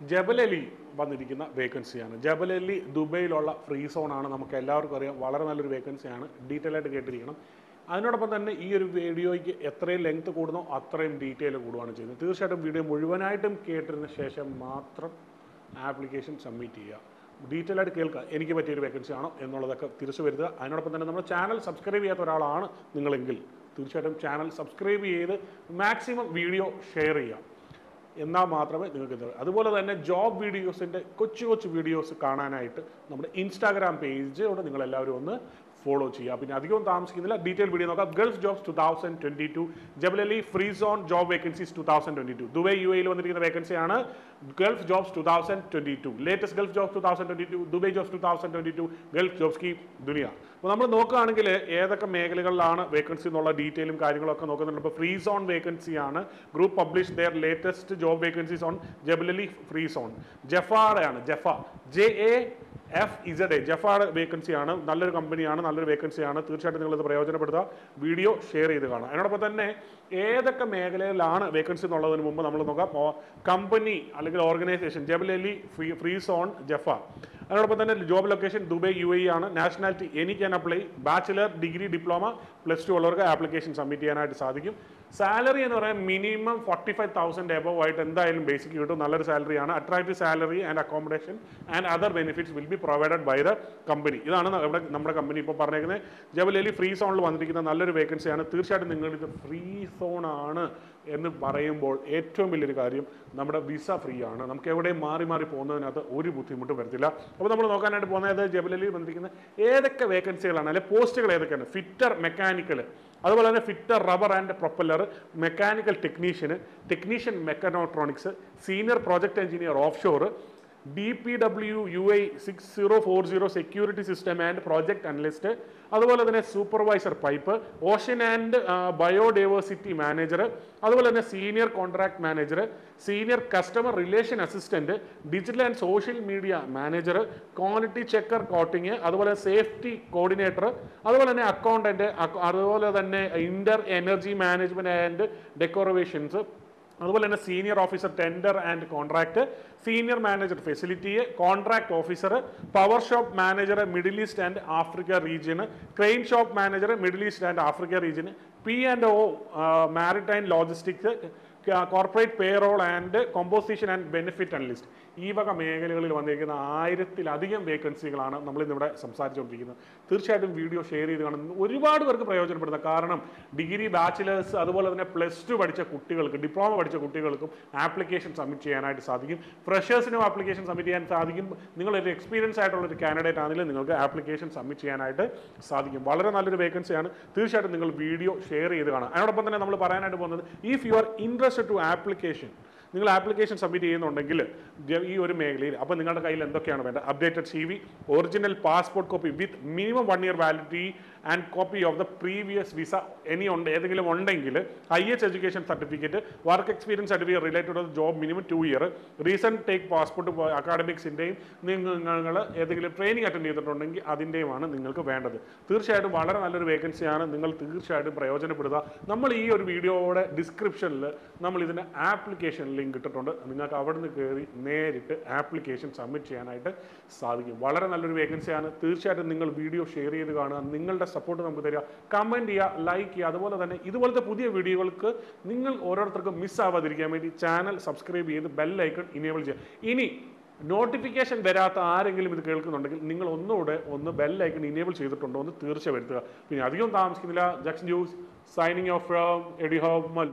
Jebel Ali വന്നിരിക്കുന്ന വേക്കൻസിയാണ് Jebel Ali ദുബൈയിലുള്ള free zone ആണ് നമുക്ക് എല്ലാവർക്കും അറിയാം വളരെ നല്ലൊരു വേക്കൻസിയാണ് ഡീറ്റെയിൽ ആയിട്ട് കേട്ടിരിക്കണം അതിനോടൊപ്പം തന്നെ ഈ ഒരു വീഡിയോയ്ക്ക് എത്രയും ലെങ്ത് കൂടുന്നോ അത്രയും ഡീറ്റെയിൽ കൂടുകയാണ് ചെയ്യുന്നത് തീർച്ചയായിട്ടും വീഡിയോ മുഴുവനായിട്ടും കേട്ടതിന് ശേഷം മാത്രം ആപ്ലിക്കേഷൻ സബ്മിറ്റ് ചെയ്യുക ഡീറ്റെയിൽ ആയിട്ട് കേൾക്കുക എനിക്ക് പറ്റിയൊരു വേക്കൻസി ആണോ എന്നുള്ളതൊക്കെ തിരിച്ചു വരുത്തുക അതിനോടൊപ്പം തന്നെ നമ്മുടെ ചാനൽ സബ്സ്ക്രൈബ് ചെയ്യാത്ത ഒരാളാണ് നിങ്ങളെങ്കിൽ തീർച്ചയായിട്ടും ചാനൽ സബ്സ്ക്രൈബ് ചെയ്ത് മാക്സിമം വീഡിയോ ഷെയർ ചെയ്യുക എന്നാൽ മാത്രമേ നിങ്ങൾക്ക് ഇത് അതുപോലെ തന്നെ ജോബ് വീഡിയോസിൻ്റെ കൊച്ചു കൊച്ചു വീഡിയോസ് കാണാനായിട്ട് നമ്മുടെ ഇൻസ്റ്റാഗ്രാം പേജോട് നിങ്ങൾ എല്ലാവരും ഒന്ന് ഫോളോ ചെയ്യുക പിന്നെ അധികവും താമസിക്കുന്നില്ല ഡീറ്റെയിൽ വീഡിയോ നോക്കാം gulf jobs two thousand twenty two Jebel Ali free zone job vacancies two thousand twenty two Dubai U എയിൽ വന്നിരിക്കുന്ന വേക്കൻസിയാണ് gulf jobs two thousand twenty two latest gulf jobs two thousand twenty two Dubai jobs two thousand twenty two gulf jobs കി ദുനിയ അപ്പോൾ നമ്മൾ നോക്കുകയാണെങ്കിൽ ഏതൊക്കെ മേഖലകളിലാണ് വേക്കൻസി എന്നുള്ള ഡീറ്റെയിലും കാര്യങ്ങളൊക്കെ നോക്കുന്നുണ്ട് ഇപ്പോൾ ഫ്രീ സോൺ വേക്കൻസിയാണ് group publish their latest job vacancies on Jebel Ali free zone ജഫാറയാണ് ജഫ J A F Z A ജഫാഡ് വേക്കൻസിയാണ് നല്ലൊരു കമ്പനിയാണ് നല്ലൊരു വേക്കൻസിയാണ് തീർച്ചയായിട്ടും നിങ്ങളിത് പ്രയോജനപ്പെടുത്തുക വീഡിയോ ഷെയർ ചെയ്ത് കാണുക അതിനോടൊപ്പം തന്നെ ഏതൊക്കെ മേഖലയിലാണ് വേക്കൻസി എന്നുള്ളതിന് മുമ്പ് നമ്മൾ നോക്കാം കമ്പനി അല്ലെങ്കിൽ organisation Jebel Ali free free zone ജഫ അതിനോടൊപ്പം തന്നെ job location Dubai U A ആണ് nationality any can apply bachelor degree diploma plus two ഉള്ളവർക്ക് ആപ്ലിക്കേഷൻ സബ്മിറ്റ് ചെയ്യാനായിട്ട് സാധിക്കും സാലറി എന്ന് പറയാൻ minimum forty five thousand above ആയിട്ട് എന്തായാലും ബേസിക് കിട്ടും നല്ലൊരു സാലറിയാണ് attractive salary and accommodation and other benefits will be provided by the company ഇതാണ് ന- ഇവിടെ നമ്മുടെ കമ്പനി ഇപ്പോൾ പറഞ്ഞേക്കുന്നത് ജബലലി ഫ്രീ സോണിൽ വന്നിരിക്കുന്ന നല്ലൊരു വേക്കൻസിയാണ് തീർച്ചയായിട്ടും നിങ്ങളിത് ഫ്രീ സോൺ ആണ് എന്ന് പറയുമ്പോൾ ഏറ്റവും വലിയൊരു കാര്യം നമ്മുടെ വിസ ഫ്രീ ആണ് നമുക്ക് എവിടെയും മാറി മാറി പോകുന്നതിനകത്ത് ഒരു ബുദ്ധിമുട്ടും വരത്തില്ല അപ്പോൾ നമ്മൾ നോക്കാനായിട്ട് പോകുന്നത് ജബലലി വന്നിരിക്കുന്ന ഏതൊക്കെ വേക്കൻസികളാണ് അല്ലെങ്കിൽ പോസ്റ്റുകൾ ഏതൊക്കെയാണ് ഫിറ്റർ മെക്കാനിക്കൽ അതുപോലെ തന്നെ fitter rubber and propeller mechanical technician technician mechatronics senior project engineer offshore D P W U I six zero four zero security system and project analyst അതുപോലെ തന്നെ supervisor pipe ocean and biodiversity manager അതുപോലെ തന്നെ senior contract manager senior customer relation assistant digital and social media manager quality checker coating അതുപോലെ safety coordinator അതുപോലെ തന്നെ accountant അതുപോലെ തന്നെ inter energy management and decorations അതുപോലെ തന്നെ senior officer tender and contract senior manager facility contract officer power shop manager middle east and Africa region crane shop manager middle east and Africa region P and O maritime logistics corporate payroll and composition and benefit analyst ഈ വക മേഖലകളിൽ വന്നിരിക്കുന്ന ആയിരത്തിലധികം വേക്കൻസികളാണ് നമ്മൾ ഇന്നിവിടെ സംസാരിച്ചുകൊണ്ടിരിക്കുന്നത് തീർച്ചയായിട്ടും video share ചെയ്ത് കാണുന്നത് ഒരുപാട് പേർക്ക് പ്രയോജനപ്പെടുന്ന കാരണം ഡിഗ്രി ബാച്ചിലേഴ്സ് അതുപോലെ തന്നെ പ്ലസ് ടു പഠിച്ച കുട്ടികൾക്ക് ഡിപ്ലോമ പഠിച്ച കുട്ടികൾക്കും ആപ്ലിക്കേഷൻ സബ്മിറ്റ് ചെയ്യാനായിട്ട് സാധിക്കും ഫ്രഷേഴ്സിനും ആപ്ലിക്കേഷൻ സബ്മിറ്റ് ചെയ്യാൻ സാധിക്കും നിങ്ങളൊരു എക്സ്പീരിയൻസ് ആയിട്ടുള്ള ഒരു കാൻഡിഡേറ്റ് ആണെങ്കിൽ നിങ്ങൾക്ക് ആപ്ലിക്കേഷൻ സബ്മിറ്റ് ചെയ്യാനായിട്ട് സാധിക്കും വളരെ നല്ലൊരു വേക്കൻസിയാണ് തീർച്ചയായിട്ടും നിങ്ങൾ വീഡിയോ ഷെയർ ചെയ്ത് കാണാം അതിനോടൊപ്പം തന്നെ നമ്മൾ പറയാനായിട്ട് പോകുന്നത് if you are interested to application നിങ്ങൾ ആപ്ലിക്കേഷൻ സബ്മിറ്റ് ചെയ്യുന്നുണ്ടെങ്കിൽ ജ- ഈ ഒരു മേഖലയിൽ അപ്പോൾ നിങ്ങളുടെ കയ്യിൽ എന്തൊക്കെയാണ് വേണ്ടത് updated C V original passport copy with minimum one year validity and copy of the previous visa any ഉണ്ട് ഏതെങ്കിലും ഉണ്ടെങ്കിൽ I H education certificate work experience certificate related to job minimum two year recent take passport അക്കാഡമിക്സിൻ്റെയും നിങ്ങൾ ഏതെങ്കിലും training attend ചെയ്തിട്ടുണ്ടെങ്കിൽ അതിൻ്റെയുമാണ് നിങ്ങൾക്ക് വേണ്ടത് തീർച്ചയായിട്ടും വളരെ നല്ലൊരു വേക്കൻസിയാണ് നിങ്ങൾ തീർച്ചയായിട്ടും പ്രയോജനപ്പെടുക നമ്മൾ ഈ ഒരു വീഡിയോയുടെ ഡിസ്ക്രിപ്ഷനിൽ നമ്മൾ ഇതിൻ്റെ ആപ്ലിക്കേഷൻ ലിങ്ക് ഇട്ടിട്ടുണ്ട് നിങ്ങൾക്ക് അവിടെ നിന്ന് കയറി നേരിട്ട് ആപ്ലിക്കേഷൻ സബ്മിറ്റ് ചെയ്യാനായിട്ട് സാധിക്കും വളരെ നല്ലൊരു വേക്കൻസിയാണ് തീർച്ചയായിട്ടും നിങ്ങൾ വീഡിയോ ഷെയർ ചെയ്ത് കാണുക നിങ്ങളുടെ സപ്പോർട്ട് നമുക്ക് തരിക കമൻറ്റ് ചെയ്യുക ലൈക്ക് ചെയ്യുക അതുപോലെ തന്നെ ഇതുപോലത്തെ പുതിയ വീഡിയോകൾക്ക് നിങ്ങൾ ഓരോരുത്തർക്കും മിസ് ആവാതിരിക്കാൻ വേണ്ടി ചാനൽ സബ്സ്ക്രൈബ് ചെയ്ത് ബെൽ ഐക്കൺ ഇനേബിൾ ചെയ്യുക ഇനി നോട്ടിഫിക്കേഷൻ വരാത്ത ആരെങ്കിലും ഇത് കേൾക്കുന്നുണ്ടെങ്കിൽ നിങ്ങൾ ഒന്നുകൂടെ ഒന്ന് ബെൽ ഐക്കൺ ഇനേബിൾ ചെയ്തിട്ടുണ്ടോ എന്ന് തീർച്ച വരുത്തുക പിന്നെ അധികം താമസിക്കുന്നില്ല junction news signing off from എഡി ഹോമൽ